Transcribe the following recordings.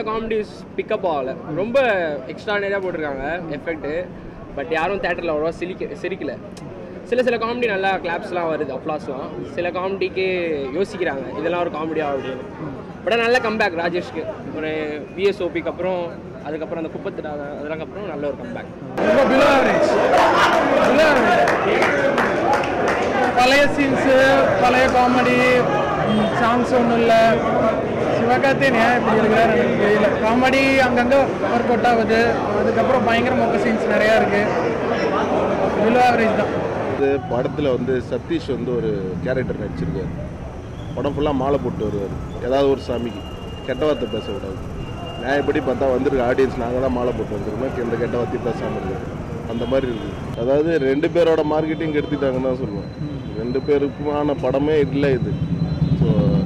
comedies pickup ஆகல ரொம்ப எக்ஸ்ட்ரானரியாக போட்டிருக்காங்க எஃபெக்ட்டு பட் யாரும் தேட்டரில் அவ்வளோவா சிரிக்க சிரிக்கல சில சில காமெடி நல்லா கிளாப்ஸ்லாம் வருது அப்ளாஸ்லாம் சில காமெடிக்கு யோசிக்கிறாங்க இதெல்லாம் ஒரு காமெடியா அப்படின்னு பட் நல்ல கம்பேக் ராஜேஷ்க்கு ஒரு விஎஸ்ஓபிக்கு அப்புறம் அதுக்கப்புறம் அந்த குப்பத்து அதெல்லாம் அப்புறம் நல்ல ஒரு கம்பேக் ரொம்ப பிலோ ஆவரேஜ் பிலோ ஆவரேஜ் பழைய சீன்ஸு பழைய காமெடி சாங்ஸ் ஒன்றும் இல்லை சிவகார்த்தியன் ஏன் இப்படி இருக்கிறாரு எனக்கு தெரியல காமெடி அங்கங்கே ஒர்க் அவுட் ஆகுது அதுக்கப்புறம் பயங்கர மொக்க சீன்ஸ் நிறையா இருக்குது பிலோ ஆவரேஜ் தான் வந்து படத்தில் வந்து சதீஷ் வந்து ஒரு கேரக்டர் நடிச்சிருக்காரு படம் ஃபுல்லாக மாலை போட்டு வருவார் ஏதாவது ஒரு சாமிக்கு கெட்ட வார்த்தை பேசக்கூடாது நியாயப்படி பார்த்தா வந்திருக்க ஆடியன்ஸ் நாங்கள் தான் மாலை போட்டு வந்திருக்கோம் எந்த கெட்ட வார்த்தையும் பேசாமல் இருக்கு அந்த மாதிரி இருக்குது அதாவது ரெண்டு பேரோட மார்க்கெட்டிங் எடுத்துட்டாங்கன்னு தான் சொல்லுவோம் ரெண்டு பேருக்குமான படமே இல்லை இது ஸோ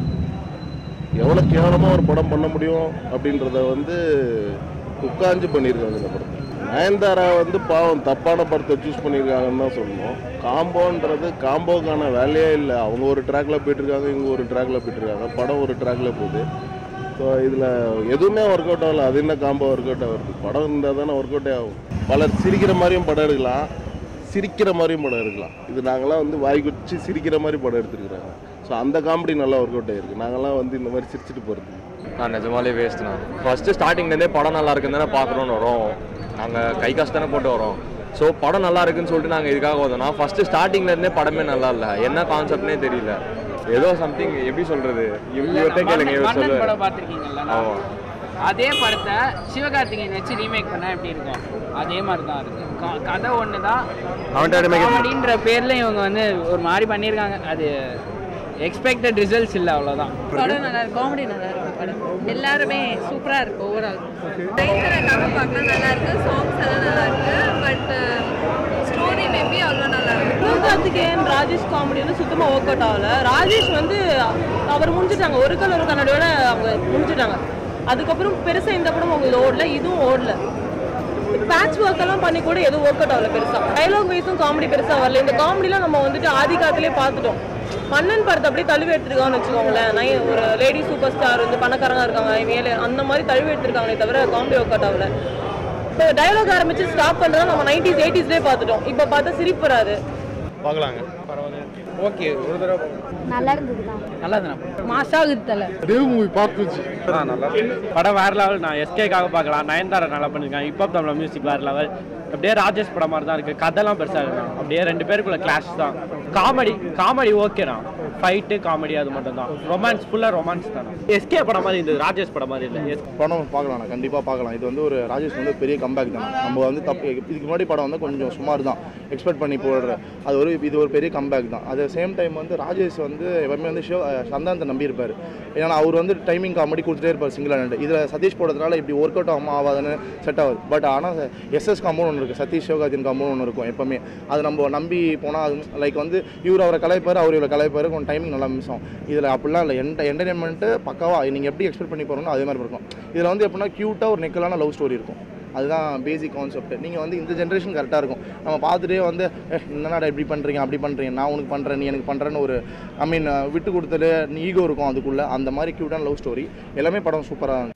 எவ்வளோ கேவலமாக ஒரு படம் பண்ண முடியும் அப்படின்றத வந்து உட்காந்து பண்ணியிருக்காங்க இந்த படத்தை நயன்தாரா வந்து பாவம் தப்பான படத்தை சூஸ் பண்ணியிருக்காங்கன்னு தான் சொல்லணும் காம்போன்றது காம்போக்கான வேலையே இல்லை அவங்க ஒரு ட்ராக்ல போயிட்டுருக்காங்க இவங்க ஒரு ட்ராக்ல போயிட்டுருக்காங்க படம் ஒரு ட்ராக்ல போகுது ஸோ இதில் எதுவுமே ஒர்க் அவுட் ஆகல அது என்ன காம்போ ஒர்க் அவுட் ஆகுது படம் இருந்தால் தானே ஒர்க் அவுட்டே ஆகும் பலர் சிரிக்கிற மாதிரியும் படம் எடுக்கலாம் சிரிக்கிற மாதிரியும் படம் எடுக்கலாம் இது நாங்களாம் வந்து வாய் குச்சி சிரிக்கிற மாதிரி படம் எடுத்துருக்குறாங்க ஸோ அந்த காமெடி நல்லா ஒர்க் அவுட் ஆயிருக்கு நாங்களாம் வந்து இந்த மாதிரி சிரிச்சிட்டு போகிறது நான் நிஜமாலே வேஸ்ட் நான் ஃபஸ்ட்டு ஸ்டார்டிங்லேருந்தே படம் நல்லா இருக்குன்னு தானே பார்க்குறோன்னு வரோம் நாங்கள் கை காசு தானே போட்டு வரோம் ஸோ படம் நல்லா இருக்குன்னு சொல்லிட்டு நாங்கள் இதுக்காக வந்தோம்னா ஃபஸ்ட்டு ஸ்டார்டிங்லேருந்தே படமே நல்லா இல்லை என்ன கான்செப்ட்னே தெரியல ஏதோ சம்திங் எப்படி சொல்கிறது இவர்கிட்ட கேளுங்க இவர் மன்னன் சொல்லுவார் படம் பார்த்துருக்கீங்கல்ல ஆமாம் அதே படத்தை சிவகார்த்திகேயன் வச்சு ரீமேக் பண்ணா எப்படி இருக்கும் அதே மாதிரி தான் இருக்கு க- கதை ஒன்று தான் காமெடின்ற பேர்ல இவங்க வந்து ஒரு மாதிரி பண்ணியிருக்காங்க அது எக்ஸ்பெக்டட் ரிசல்ட்ஸ் இல்லை அவ்வளோதான் படம் நல்லா இருக்கு காமெடி நல்லா இருக்கு படம் எல்லாருமே சூப்பரா இருக்கு ஓவரால் நயன்தாராக்காக பார்க்கலாம் நல்லா இருக்கு சாங்ஸ் எல்லாம் நல்லா இருக்கு பட் ஸ்டோரி மேபி அவ்வளோ நல்லா இருக்கு சிவகார்த்திகேயன் ராஜேஷ் காமெடி வந்து சுத்தமாக ஒர்க் அவுட் ஆகல ராஜேஷ் வந்து அவர் முடிஞ்சிட்டாங்க ஒரு கல் ஒரு கண்ணாடியோட அவங்க முடிஞ்சிட்டாங்க அதுக்கப்புறம் பெருசாக இந்த படம் உங்களுக்கு ஓடல இதுவும் ஓடல பேட்ச் ஒர்க் எல்லாம் பண்ணி கூட எதுவும் ஒர்க் அவுட் ஆகல பெருசா டைலாக் வைஸும் காமெடி பெருசா வரல இந்த காமெடிலாம் நம்ம வந்துட்டு ஆதி காலத்திலே பார்த்துட்டோம் மன்னன் படத்தை அப்படியே தழுவி எடுத்திருக்காங்கன்னு வச்சுக்கோங்களேன் நான் ஒரு லேடி சூப்பர் ஸ்டார் வந்து பணக்காரங்க இருக்காங்க இவங்க அந்த மாதிரி தழுவி எடுத்திருக்காங்களே தவிர காமெடி ஒர்க் அவுட் ஆகல இப்போ டயலாக் ஆரம்பிச்சு ஸ்டாப் பண்ணுறதா நம்ம நைன்டிஸ் எயிட்டிஸ்லேயே பார்த்துட்டோம் இப்போ பார்த்தா சிரிப்பு வராது பார்க்கலாங்க ஓகே ஒரு தடவை நல்லா இருந்தது தான் நல்லா தானே மாசாகுது தலை தேவ் மூவி பார்த்துச்சு படம் வேற லெவல் நான் எஸ்கேக்காக பார்க்கலாம் நயன்தாரா நல்லா பண்ணிருக்காங்க ஹிப்ஹாப் தமிழ் மியூசிக் வேற லெவல் அப்படியே ராஜேஷ் படம் மாதிரி தான் இருக்கு கதைலாம் பெருசா இருக்கு அப்படியே ரெண்டு பேருக்குள்ள கிளாஷ் தான் காமெடி காமெடி ஓகேண்ணா ஃபைட்டு காமெடி அது மட்டும் தான் ரொமான்ஸ் ஃபுல்லாக ரொமான்ஸ் தானே எஸ்கே படம் மாதிரி இருந்தது ராஜேஷ் படம் மாதிரி இல்லை எஸ் படம் பார்க்கலாம் கண்டிப்பாக பார்க்கலாம் இது வந்து ஒரு ராஜேஷ் வந்து பெரிய கம்பேக் தான் நம்ம வந்து தப்பு இதுக்கு முன்னாடி படம் வந்து கொஞ்சம் சுமார் தான் எக்ஸ்பெக்ட் பண்ணி போடுற அது ஒரு இது ஒரு பெரிய கம்பேக் தான் அதே சேம் டைம் வந்து ராஜேஷ் வந்து எப்பவுமே வந்து ஷோ சந்தானத்தை நம்பியிருப்பார் ஏன்னா அவர் வந்து டைமிங் காமெடி கொடுத்துட்டே இருப்பார் சிங்கிள் ஹேண்ட் இதில் சதீஷ் போடுறதுனால இப்படி ஒர்க் அவுட் ஆகாம ஆகாதுன்னு செட் ஆகுது பட் ஆனால் எஸ்எஸ் காம்பவுண்ட் ஒன்று இருக்குது சதீஷ் சிவகார்த்தின் காம்பவுண்ட் ஒன்று இருக்கும் எப்பவுமே அது நம்ம நம்பி போனால் அது லைக் வந்து இவர் அவரை கலாய்ப்பார் அவர் இவரை கலாய்ப்பார் கொஞ்சம் டைமிங் நல்லா மிஸ் ஆகும் இதில் அப்படிலாம் இல்லை என்ட என்டர்டைன்மெண்ட்டு பக்காவாக நீங்கள் எப்படி எக்ஸ்பெக்ட் பண்ணி போகிறோமோ அதே மாதிரி இருக்கும் இதில் வந்து எப்படின்னா க்யூட்டாக ஒரு நெக்கலான லவ் ஸ்டோரி இருக்கும் அதுதான் பேசிக் கான்செப்ட் நீங்கள் வந்து இந்த ஜென்ரேஷன் கரெக்டாக இருக்கும் நம்ம பார்த்துட்டே வந்து "ஏ, என்னடா இப்படி பண்ணுறீங்க அப்படி பண்ணுறீங்க நான் உனக்கு பண்ணுறேன் நீ எனக்கு பண்ணுறேன்னு ஒரு ஐ மீன் விட்டு கொடுத்துட்டு ஈகோ இருக்கும் அதுக்குள்ளே அந்த மாதிரி க்யூட்டான லவ் ஸ்டோரி எல்லாமே படம் சூப்பராக